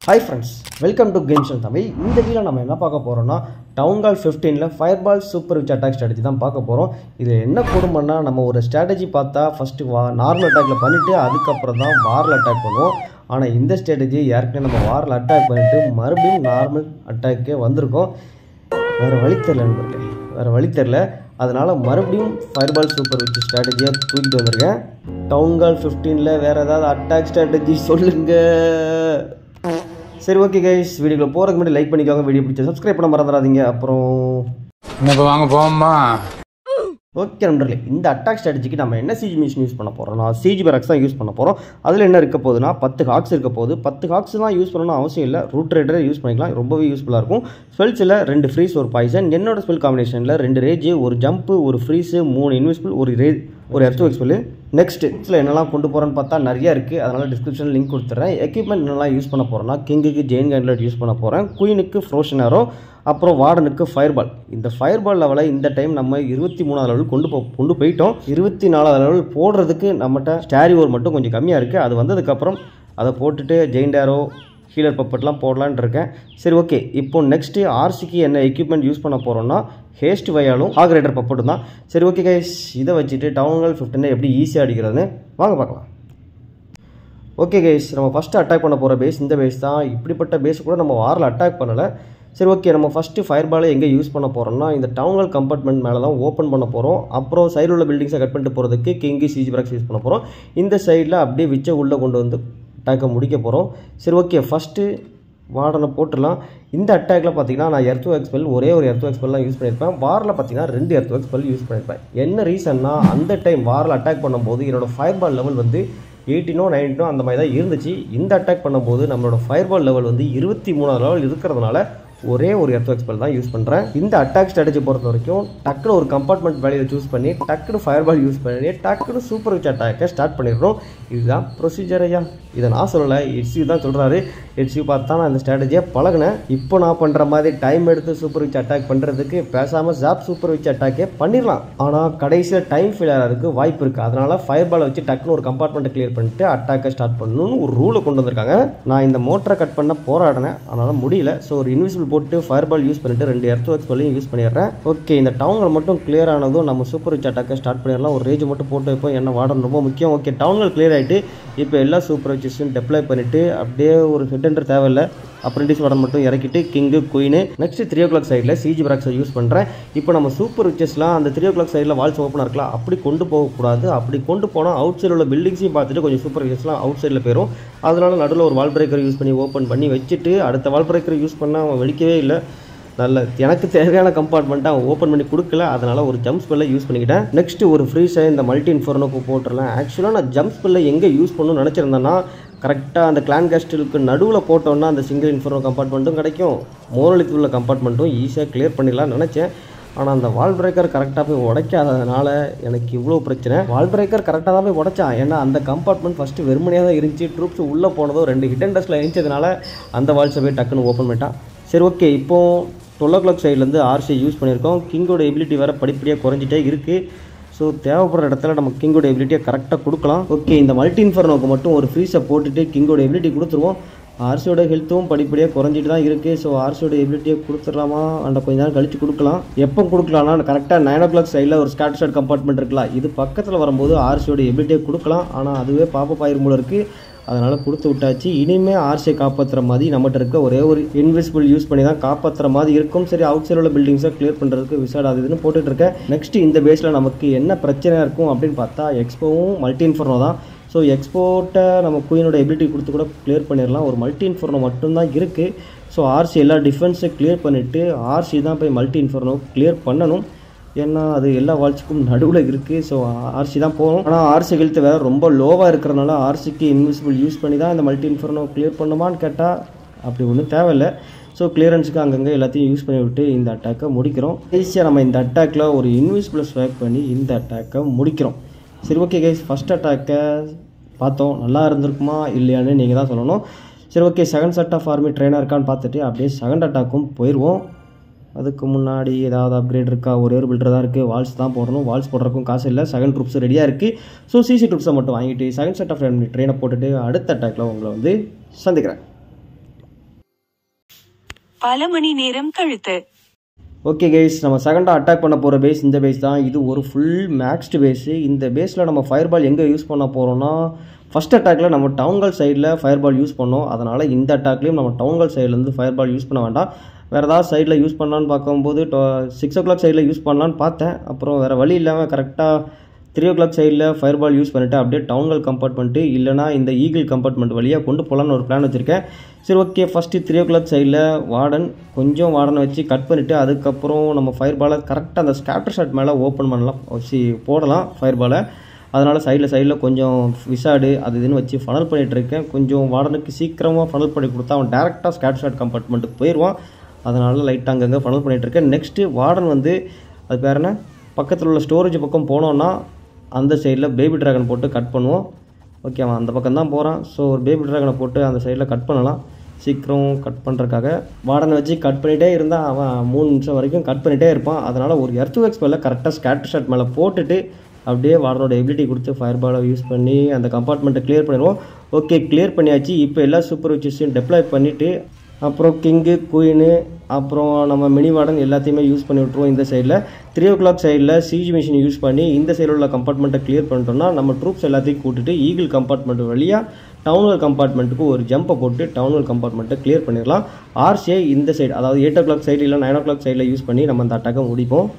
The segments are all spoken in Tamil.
hi friends welcome to games and Tamil இந்த வீடியோ நம்ம என்ன பார்க்க போகிறோம்னா டவுன் கால் ஃபிஃப்டீனில் fire ball super witch attack strategy தான் பார்க்க போகிறோம் இது என்ன கொடுமைன்னா நம்ம ஒரு ஸ்ட்ராட்டஜி பார்த்தா ஃபஸ்ட்டு வா நார்மல் அட்டாக்கில் பண்ணிவிட்டு அதுக்கப்புறம் தான் வாரில் அட்டாக் பண்ணுவோம் ஆனால் இந்த ஸ்ட்ராட்டஜி ஏற்கனவே நம்ம வாரில் அட்டாக் பண்ணிவிட்டு மறுபடியும் நார்மல் அட்டாக்கே வந்திருக்கோம் வேறு வழி தெரில நண்பர்களே வேறு வழி தெரில அதனால் மறுபடியும் ஃபயர் பால் சூப்பர் விச் ஸ்ட்ராட்டஜியாக தூக்கிட்டு வந்திருக்கேன் டவுன் கால் ஃபிஃப்டீனில் வேறு ஏதாவது அட்டாக் ஸ்ட்ராட்டஜி சொல்லுங்கள் சரி ஓகே கைஸ் வீடியோக்குள்ள போகிறதுக்கு முன்னாடி லைக் பண்ணிக்கோங்க வீடியோ பிடிச்ச சப்ஸ்கிரைப் பண்ண மறந்துடாதீங்க அப்புறம் இப்போ வாங்க போவோம்மா ஓகே நண்பர்களே இந்த அட்டாக் ஸ்ட்ராட்டஜிக்கு நம்ம என்ன சிஜி மிஷின் யூஸ் பண்ண போகிறோம்னா சிஜி பேரக்ஸ் தான் யூஸ் பண்ண போகிறோம் அதில் என்ன இருக்க போகுதுன்னா பத்து ஹாக்ஸ் இருக்க போகுது பத்து ஹாக்ஸ் தான் யூஸ் பண்ணணும்னு அவசியம் இல்லை ரூட் ரைடரை யூஸ் பண்ணிக்கலாம் ரொம்பவே யூஸ்ஃபுல்லாக இருக்கும் ஸ்பெல்ஸில் ரெண்டு ஃப்ரீஸ் ஒரு பாய்சன் என்னோட ஸ்பெல் காம்பினேஷனில் ரெண்டு ரேஜ் ஒரு ஜம்ப்பு ஒரு ஃப்ரீஸு மூணு இன்விசிபிள் ஒரு ரே ஒரு எர்த்து எக்ஸ்பெல் நெக்ஸ்ட் இதில் என்னெல்லாம் கொண்டு போகிறேன்னு பார்த்தா நிறைய இருக்குது அதனால் டிஸ்கிரிப்ஷனில் லிங்க் கொடுத்துட்றேன் எக்யூப்மெண்ட் என்னெல்லாம் யூஸ் பண்ண போகிறேன்னா கிங்குக்கு ஜெயின் கேண்ட்லெட் யூஸ் பண்ண போகிறேன் குயினுக்கு ஃப்ரோஷன் ஆரோ அப்புறம் வார்டனுக்கு ஃபயர் பால் இந்த ஃபயர் பால் லெவலை இந்த டைம் நம்ம இருபத்தி மூணாவது லெவல் கொண்டு போ கொண்டு போயிட்டோம் இருபத்தி நாலாவது லெவல் போடுறதுக்கு நம்மகிட்ட ஸ்டாரி ஓவர் மட்டும் கொஞ்சம் கம்மியாக இருக்குது அது வந்ததுக்கப்புறம் அதை போட்டுட்டு ஜெயின் டேரோ ஹீலர் பப்பட்லாம் போடலான்னு இருக்கேன் சரி ஓகே இப்போ நெக்ஸ்ட்டு ஆர்சிக்கு என்ன எக்யூப்மெண்ட் யூஸ் பண்ண போகிறோம்னா ஹேஸ்ட் வயாலும் ஆக் ரைடர் பப்பட்டும் தான் சரி ஓகே கைஸ் இதை வச்சுட்டு டவுன்கள் ஃபிஃப்டினை எப்படி ஈஸியாக அடிக்கிறதுன்னு வாங்க பார்க்கலாம் ஓகே கைஸ் நம்ம ஃபஸ்ட்டு அட்டாக் பண்ண போகிற பேஸ் இந்த பேஸ் தான் இப்படிப்பட்ட பேஸ் கூட நம்ம வாரில் அட்டாக் பண்ணலை சரி ஓகே நம்ம ஃபஸ்ட்டு ஃபயர் பாலை எங்கே யூஸ் பண்ண போகிறோம்னா இந்த டவுன்கள் கம்பார்ட்மெண்ட் மேலே தான் ஓப்பன் பண்ண போகிறோம் அப்புறம் சைடில் உள்ள பில்டிங்ஸை கட் பண்ணிட்டு போகிறதுக்கு கிங்கி சிஜி பிராக்ஸ் யூஸ் பண்ண போகிறோம் இந்த சைடில் அப்படியே விச்சை உள்ளே கொண்டு வந்து அட்டாக்கை முடிக்க போகிறோம் சரி ஓகே ஃபஸ்ட்டு வார்டனை போட்டுடலாம் இந்த அட்டாக்ல பார்த்தீங்கன்னா நான் எர்த்தோ எக்ஸ்பெல் ஒரே ஒரு எர்த்தோ எக்ஸ்பெல்லாம் யூஸ் பண்ணியிருப்பேன் வாரில் பார்த்தீங்கன்னா ரெண்டு எர்த்தோ எக்ஸ்பெல் யூஸ் பண்ணியிருப்பேன் என்ன ரீசன்னா அந்த டைம் வாரில் அட்டாக் பண்ணும்போது என்னோட ஃபயர் பால் லெவல் வந்து எயிட்டினோ நைன்டோ அந்த மாதிரி தான் இருந்துச்சு இந்த அட்டாக் பண்ணும்போது நம்மளோட ஃபயர் பால் லெவல் வந்து இருபத்தி மூணாவது லெவல் இருக்கிறதுனால ஒரே ஒரு எர்த்தோ எக்ஸ்பெல் தான் யூஸ் பண்ணுறேன் இந்த அட்டாக் ஸ்ட்ராட்டஜி பொறுத்த வரைக்கும் டக்குனு ஒரு கம்பார்ட்மெண்ட் வேலையை சூஸ் பண்ணி டக்குனு ஃபயர் பால் யூஸ் பண்ணி டக்குனு சூப்பர் விச் அட்டாக்கை ஸ்டார்ட் பண்ணிடுறோம் இதுதான் ப்ரொசீஜர் ஐயா இதை நான் சொல்லலை எட்ஸியூ தான் சொல்கிறாரு எட்ஸியூ பார்த்து தான் நான் இந்த ஸ்ட்ராட்டஜியை பழகினேன் இப்போ நான் பண்ணுற மாதிரி டைம் எடுத்து சூப்பர் விச் அட்டாக் பண்ணுறதுக்கு பேசாமல் ஜாப் சூப்பர் விச் அட்டாக்கே பண்ணிடலாம் ஆனால் கடைசியில் டைம் ஃபெயிலியர் இருக்குது வாய்ப்பு இருக்குது அதனால் ஃபயர் பாலை வச்சு டக்குனு ஒரு கம்பார்ட்மெண்ட்டை கிளியர் பண்ணிட்டு அட்டாக்கை ஸ்டார்ட் பண்ணணும்னு ஒரு ரூலை கொண்டு வந்திருக்காங்க நான் இந்த மோட்டரை கட் பண்ண போராடினேன் அதனால் முடியல ஸோ ஒரு இன்விசிபிள் போட்டு ஃபயர் பால் யூஸ் பண்ணிட்டு ரெண்டு எர்த் ஒர்க்ஸ் வழியும் யூஸ் பண்ணிடுறேன் ஓகே இந்த டவுன்கள் மட்டும் கிளியர் ஆனதும் நம்ம சூப்பர் விச் அட்டாக்கை ஸ்டார்ட் பண்ணிடலாம் ஒரு ரேஜ் மட்டும் போட்டு வைப்போம் என்ன வாடணும் ரொம்ப முக்கியம் ஓகே டவுன்கள் கிளியர் ஆகிட்டு இப்போ எல்லா சூப்பர் விச்சஸையும் டெப்ளை பண்ணிவிட்டு அப்படியே ஒரு ஹெட்ன்ற தேவையில்லை அப்ரெண்டிஸ் வார்டன் மட்டும் இறக்கிட்டு king queen next three o'clock சைடில் சிஜி பிராக்ஸை யூஸ் பண்ணுறேன் இப்போ நம்ம சூப்பர் விச்சஸ்லாம் அந்த த்ரீ ஓ கிளாக் சைடில் வால்ஸ் ஓப்பனாக இருக்கலாம் அப்படி கொண்டு போகக்கூடாது அப்படி கொண்டு போனால் அவுட் சைடில் உள்ள பில்டிங்ஸையும் பார்த்துட்டு கொஞ்சம் சூப்பர் விச்சஸ்லாம் அவுட் சைடில் போயிடும் அதனால நடுவில் ஒரு வால் பிரேக்கர் யூஸ் பண்ணி ஓப்பன் பண்ணி வச்சுட்டு அடுத்த வால் பிரேக்கர் யூஸ் பண்ணால் அவன் வெடிக்கவே இல்லை நல்ல எனக்கு தேவையான கம்பார்ட்மெண்ட்டை அவன் ஓப்பன் பண்ணி கொடுக்கல அதனால் ஒரு ஜம்ப் ஸ்பெல்லை யூஸ் பண்ணிக்கிட்டேன் நெக்ஸ்ட் ஒரு ஃப்ரீஸை இந்த மல்டி இன்ஃபர்னோக்கு போட்டுடலாம் ஆக்சுவலாக நான் ஜம்ப் ஸ்பெல்லை எங்கே யூஸ் பண்ணணும்னு நினச்சிருந்தேன்னா கரெக்டாக அந்த கிளான் கேஸ்டிலுக்கு நடுவில் போட்டோன்னா அந்த சிங்கிள் இன்ஃபர்னோ கம்பார்ட்மெண்ட்டும் கிடைக்கும் மோரலித்து உள்ள கம்பார்ட்மெண்ட்டும் ஈஸியாக கிளியர் பண்ணிடலாம்னு நினச்சேன் ஆனால் அந்த வால் பிரேக்கர் கரெக்டாக போய் உடைக்காததுனால எனக்கு இவ்வளோ பிரச்சனை வால் பிரேக்கர் கரெக்டாக தான் போய் உடைச்சான் ஏன்னா அந்த கம்பார்ட்மெண்ட் ஃபஸ்ட்டு வெறுமனையாக தான் இருந்துச்சு ட்ரூப்ஸ் உள்ளே போனதோ ரெண்டு ஹிட் அண்ட் டஸ்ட்டில் இருந்துச்சதுனால அந்த வால்ஸை போய் டக்குன்னு ஓப்பன் பண்ணிட்டான் சரி ஓகே இப்போது டுவெல் ஓ கிளாக் சைட்லேருந்து ஆர்சி யூஸ் பண்ணியிருக்கோம் கிங்கோட எபிலிட்டி வேறு படிப்படியாக குறைஞ்சிட்டே இருக்குது ஸோ தேவைப்படுற இடத்துல நம்ம கிங்கோட எபிலிட்டியை கரெக்டாக கொடுக்கலாம் ஓகே இந்த மல்டி இன்ஃபர்னோக்கு மட்டும் ஒரு ஃப்ரீஸை போட்டுட்டு கிங்கோட எபிலிட்டி கொடுத்துருவோம் ஆர்சியோட ஹெல்த்தும் படிப்படியாக குறைஞ்சிட்டு தான் இருக்குது ஸோ ஆர்சியோட எபிலிட்டியை கொடுத்துடலாமா அந்த கொஞ்ச நேரம் கழிச்சு கொடுக்கலாம் எப்போ கொடுக்கலாம்னா கரெக்டாக நைன் ஓ கிளாக் சைடில் ஒரு ஸ்காட் ஷாட் கம்பார்ட்மெண்ட் இருக்கலாம் இது பக்கத்தில் வரும்போது ஆர்சியோட எபிலிட்டியை கொடுக்கலாம் ஆனால் அதுவே பாப்ப பாயிரும் போல இருக்குது அதனால் கொடுத்து விட்டாச்சு இனிமேல் ஆர்சியை காப்பாற்றுற மாதிரி நம்மகிட்ட இருக்க ஒரே ஒரு இன்விசிபிள் யூஸ் பண்ணி தான் காப்பாற்றுற மாதிரி இருக்கும் சரி அவுட் சைடில் உள்ள பில்டிங்ஸை கிளியர் பண்ணுறதுக்கு விசாட் அது இதுன்னு போட்டுட்டு இருக்கேன் நெக்ஸ்ட் இந்த பேஸில் நமக்கு என்ன பிரச்சனையாக இருக்கும் அப்படின்னு பார்த்தா எக்ஸ்போவும் மல்டி இன்ஃபர்னோ தான் ஸோ எக்ஸ்போர்ட்டை நம்ம குயினோட எபிலிட்டி கொடுத்து கூட கிளியர் பண்ணிடலாம் ஒரு மல்டி இன்ஃபர்னோ மட்டும்தான் இருக்குது ஸோ ஆர்சி எல்லா டிஃபென்ஸை கிளியர் பண்ணிவிட்டு ஆர்சி தான் போய் மல்டி இன்ஃபர்னோ கிளியர் பண்ணணும் ஏன்னா அது எல்லா வால்ஸுக்கும் நடுவில் இருக்குது ஸோ ஆர்சி தான் போகணும் ஆனால் ஆர்சி ஹெல்த் வேறு ரொம்ப லோவாக இருக்கிறனால ஆர்சிக்கு இன்விசிபிள் யூஸ் பண்ணி தான் இந்த மல்டி இன்ஃபர்னோ கிளியர் பண்ணுமான்னு கேட்டால் அப்படி ஒன்றும் தேவையில்லை ஸோ கிளியரன்ஸுக்கு அங்கங்கே எல்லாத்தையும் யூஸ் பண்ணி விட்டு இந்த அட்டாக்கை முடிக்கிறோம் ஈஸியாக நம்ம இந்த அட்டாக்கில் ஒரு இன்விசிபிளை ஸ்வாக் பண்ணி இந்த அட்டாக்கை முடிக்கிறோம் சரி ஓகே கைஸ் ஃபஸ்ட் அட்டாக்கை பார்த்தோம் நல்லா இருந்திருக்குமா இல்லையான்னு நீங்கள் தான் சொல்லணும் சரி okay second set of army ட்ரெயினாக இருக்கான்னு பார்த்துட்டு அப்படியே செகண்ட் அட்டாக்கும் போயிடுவோம் அதுக்கு முன்னாடி ஏதாவது அப்கிரேட் இருக்கா ஒரே ஒரு பில்டர் தான் இருக்குது வால்ஸ் தான் போடணும் வால்ஸ் போடுறதுக்கும் காசு இல்லை செகண்ட் ட்ரூப்ஸ் ரெடியாக இருக்குது ஸோ சிசி ட்ரூப்ஸை மட்டும் வாங்கிட்டு செகண்ட் செட் ஆஃப் ட்ரெயினை போட்டுட்டு அடுத்த அட்டாக்ல உங்களை வந்து சந்திக்கிறேன் பல மணி நேரம் கழித்து ஓகே கைஸ் நம்ம செகண்டாக அட்டாக் பண்ண போகிற பேஸ் இந்த பேஸ் தான் இது ஒரு ஃபுல் மேக்ஸ்டு பேஸு இந்த பேஸில் நம்ம ஃபயர் பால் எங்கே யூஸ் பண்ண போகிறோம்னா ஃபஸ்ட் அட்டாக்ல நம்ம டவுன்கால் சைடில் ஃபயர் பால் யூஸ் பண்ணோம் அதனால் இந்த அட்டாக்லேயும் நம்ம டவுன்கால் சைட்லேருந்து ஃபயர் பால் யூஸ் பண்ண வேண்டாம் வேறு ஏதாவது சைடில் யூஸ் பண்ணலான்னு பார்க்கும்போது சிக்ஸ் ஓ கிளாக் சைடில் யூஸ் பண்ணலான்னு பார்த்தேன் அப்புறம் வேறு வழி இல்லாமல் கரெக்டாக த்ரீ ஓ கிளாக் சைடில் ஃபயர் பால் யூஸ் பண்ணிவிட்டு அப்படியே டவுன்கால் கம்பார்ட்மெண்ட்டு இல்லைனா இந்த ஈகிள் கம்பார்ட்மெண்ட் வழியாக கொண்டு போகலான்னு ஒரு பிளான் வச்சுருக்கேன் சரி okay first three o'clock சைடில் வார்டன் கொஞ்சம் வார்டனை வச்சு கட் பண்ணிவிட்டு அதுக்கப்புறம் நம்ம ஃபயர் பாலை கரெக்டாக அந்த ஸ்கேட்டர் ஷாட் மேலே ஓப்பன் பண்ணலாம் வச்சு போடலாம் ஃபயர் பாலை அதனால் சைடில் சைடில் கொஞ்சம் விசாடு அது இதுன்னு வச்சு ஃபனல் பண்ணிகிட்டு இருக்கேன் கொஞ்சம் வார்டனுக்கு சீக்கிரமாக ஃபனல் பண்ணி கொடுத்தா அவன் டேரெக்டாக ஸ்கேட்டர் ஷாட் கம்பார்ட்மெண்ட்டுக்கு போயிடுவான் அதனால் லைட்டாக அங்கங்கே ஃபனல் பண்ணிகிட்டு இருக்கேன் நெக்ஸ்ட்டு வார்டன் வந்து அது பேர் என்ன பக்கத்தில் உள்ள ஸ்டோரேஜ் பக்கம் போனோன்னா அந்த சைடில் பேபி ட்ராகன் போட்டு கட் பண்ணுவோம் ஓகே அவன் அந்த பக்கம் தான் போகிறான் ஸோ ஒரு பேபி ட்ராகனை போட்டு அந்த சைடில் கட் பண்ணலாம் சீக்கிரம் கட் பண்ணுறதுக்காக வார்டனை வச்சு கட் பண்ணிகிட்டே இருந்தால் அவன் மூணு நிமிஷம் வரைக்கும் கட் பண்ணிகிட்டே இருப்பான் அதனால் ஒரு எர்த்து எக்ஸ் மேலே கரெக்டாக ஸ்கேட்டர் ஷாட் மேலே போட்டுட்டு அப்படியே வார்டனோட எபிலிட்டி கொடுத்து ஃபயர் பாலை யூஸ் பண்ணி அந்த கம்பார்ட்மெண்ட்டை கிளியர் பண்ணிடுவோம் ஓகே கிளியர் பண்ணியாச்சு இப்போ எல்லா சூப்பர் விச்சஸையும் டெப்ளாய் பண்ணிவிட்டு அப்புறம் கிங்கு குயினு அப்புறம் நம்ம மினி வார்டன் எல்லாத்தையுமே யூஸ் பண்ணி விட்ருவோம் இந்த சைடில் த்ரீ ஓ கிளாக் சைடில் சிஜி மிஷின் யூஸ் பண்ணி இந்த சைடில் உள்ள கம்பார்ட்மெண்ட்டை கிளியர் பண்ணிட்டோம்னா நம்ம ட்ரூப்ஸ் எல்லாத்தையும் கூட்டிட்டு ஈகிள் கம்பார்ட்மெண்ட் வழியாக டவுன்வல் கம்பார்ட்மெண்ட்டுக்கு ஒரு ஜம்பை போட்டு டவுன்வல் கம்பார்ட்மெண்ட்டை கிளியர் பண்ணிடலாம் ஆர்சிஐ இந்த சைடு அதாவது எயிட் ஓ கிளாக் சைடு இல்லை நைன் ஓ கிளாக் சைடில் யூஸ் பண்ணி நம்ம அந்த அட்டாக்கை முடிப்போம்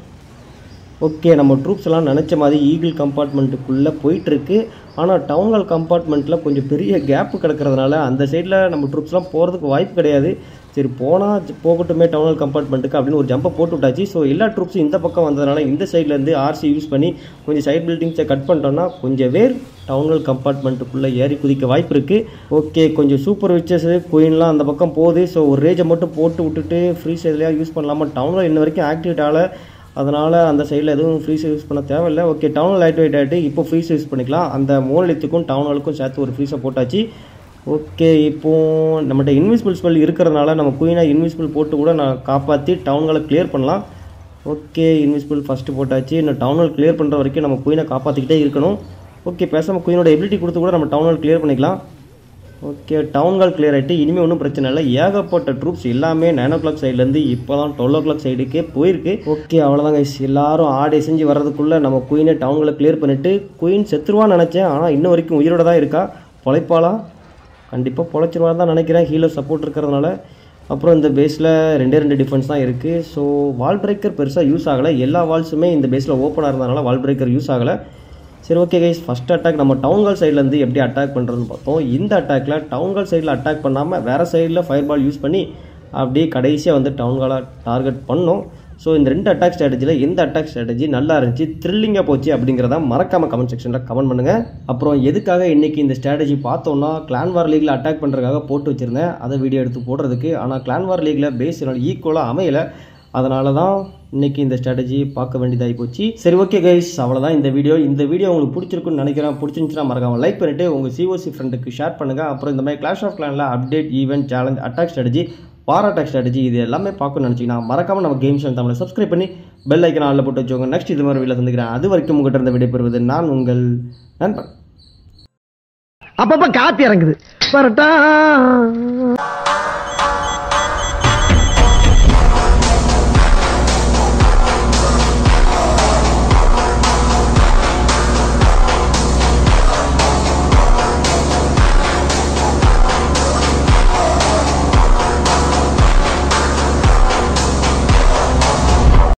ஓகே நம்ம ட்ரூப்ஸ் எல்லாம் நினச்ச மாதிரி ஈகிள் கம்பார்ட்மெண்ட்டுக்குள்ளே போயிட்டுருக்கு ஆனால் டவுன்ஹால் கம்பார்ட்மெண்ட்டில் கொஞ்சம் பெரிய கேப்பு கிடக்கிறதுனால அந்த சைடில் நம்ம ட்ரூப்ஸ்லாம் போகிறதுக்கு வாய்ப்பு கிடையாது சரி போனால் போகட்டுமே டவுன்ஹால் கம்பார்ட்மெண்ட்டுக்கு அப்படின்னு ஒரு ஜம்பை போட்டு விட்டாச்சு ஸோ எல்லா ட்ரூப்ஸும் இந்த பக்கம் வந்ததுனால இந்த சைட்லேருந்து ஆர்சி யூஸ் பண்ணி கொஞ்சம் சைட் பில்டிங்ஸை கட் பண்ணிட்டோம்னா கொஞ்சம் பேர் டவுன்ஹால் கம்பார்ட்மெண்ட்டுக்குள்ளே ஏறி குதிக்க வாய்ப்பு இருக்குது ஓகே கொஞ்சம் சூப்பர் விச்சஸு குயின்லாம் அந்த பக்கம் போகுது ஸோ ஒரு ரேஜை மட்டும் போட்டு விட்டுட்டு ஃப்ரீ சைட்லேயே யூஸ் பண்ணலாமா டவுன்ஹால் இன்ன வரைக்கும் ஆக்டிவேட் ஆகலை அதனால் அந்த சைடில் எதுவும் ஃப்ரீஸ் யூஸ் பண்ண தேவையில்லை ஓகே டவுன் ஆக்டிவேட் ஆகிட்டு இப்போ ஃப்ரீஸ் யூஸ் பண்ணிக்கலாம் அந்த மோனலித்துக்கும் டவுன் ஹாலுக்கும் சேர்த்து ஒரு ஃப்ரீஸை போட்டாச்சு ஓகே இப்போ நம்மகிட்ட இன்விசிபிள் ஸ்பெல் இருக்கிறதுனால நம்ம குயினாக இன்விசிபிள் போட்டு கூட நான் காப்பாற்றி டவுன்களை கிளியர் பண்ணலாம் ஓகே இன்விசிபிள் ஃபஸ்ட்டு போட்டாச்சு இன்னும் டவுன்ஹால் கிளியர் பண்ணுற வரைக்கும் நம்ம குயினை காப்பாற்றிக்கிட்டே இருக்கணும் ஓகே பேசாமல் குயினோட எபிலிட்டி கொடுத்து கூட நம்ம டவுன்ஹால் கிளியர் பண்ணிக்கலாம் ஓகே டவுன்கால் கிளியர் ஆகிட்டு இனிமேல் ஒன்றும் பிரச்சனை இல்லை ஏகப்பட்ட ட்ரூப்ஸ் எல்லாமே நைன் ஓ கிளாக் சைட்லேருந்து இப்போ தான் டுவெல் ஓ கிளாக் சைடுக்கே போயிருக்கு ஓகே அவ்வளோதான் கைஸ் எல்லாரும் ஆடை செஞ்சு வர்றதுக்குள்ளே நம்ம குயினை டவுன்களை கிளியர் பண்ணிவிட்டு குயின் செத்துருவான்னு நினச்சேன் ஆனால் இன்ன வரைக்கும் உயிரோட தான் இருக்கா பொழைப்பாளா கண்டிப்பாக பொழைச்சிருவான்னு தான் நினைக்கிறேன் ஹீலர் சப்போர்ட் இருக்கிறதுனால அப்புறம் இந்த பேஸில் ரெண்டே ரெண்டு டிஃபென்ஸ் தான் இருக்குது ஸோ வால் பிரேக்கர் பெருசாக யூஸ் ஆகலை எல்லா வால்ஸுமே இந்த பேஸில் ஓப்பனாக இருந்ததுனால வால் பிரேக்கர் யூஸ் ஆகலை சரி ஓகே கைஸ் ஃபஸ்ட் அட்டாக் நம்ம டவுன்கால் சைட்லேருந்து எப்படி அட்டாக் பண்ணுறதுன்னு பார்த்தோம் இந்த அட்டாக்ல டவுன்கால் சைடில் அட்டாக் பண்ணாமல் வேறு சைடில் ஃபயர் பால் யூஸ் பண்ணி அப்படியே கடைசியாக வந்து டவுன்காலை டார்கெட் பண்ணோம் ஸோ இந்த ரெண்டு அட்டாக் ஸ்ட்ராட்டஜியில் எந்த அட்டாக் ஸ்ட்ராட்டஜி நல்லா இருந்துச்சு த்ரில்லிங்காக போச்சு அப்படிங்கிறத மறக்காமல் கமெண்ட் செக்ஷனில் கமெண்ட் பண்ணுங்கள் அப்புறம் எதுக்காக இன்றைக்கி இந்த ஸ்ட்ராட்டஜி பார்த்தோன்னா கிளான் வார் லீகில் அட்டாக் பண்ணுறதுக்காக போட்டு வச்சுருந்தேன் அதை வீடியோ எடுத்து போடுறதுக்கு ஆனால் கிளான் வார் லீகில் பேஸ் என்னால் ஈக்குவலாக அமையலை அதனால தான் இன்னைக்கு இந்த ஸ்ட்ராட்டஜி பார்க்க வேண்டியதாகி போச்சு சரி ஓகே கைஸ் அவ்வளோதான் இந்த வீடியோ இந்த வீடியோ உங்களுக்கு பிடிச்சிருக்குன்னு நினைக்கிறேன் பிடிச்சிருந்துச்சுன்னா மறக்காம லைக் பண்ணிட்டு உங்கள் சிஓசி ஃப்ரெண்டுக்கு ஷேர் பண்ணுங்க அப்புறம் இந்த மாதிரி கிளாஷ் ஆஃப் கிளானில் update event challenge attack strategy war attack strategy இது எல்லாமே பார்க்கணும்னு நினச்சிங்கன்னா மறக்காம நம்ம கேம்ஸ் தமிழை சப்ஸ்கிரைப் பண்ணி பெல் ஐக்கன் ஆளில் போட்டு வச்சுக்கோங்க நெக்ஸ்ட் இது மாதிரி வீடியோ சந்திக்கிறேன் அது வரைக்கும் உங்கள்கிட்ட இருந்து விடைபெறுவது நான் உங்கள் நண்பன் அப்பப்ப காத்து இறங்குது வரட்டா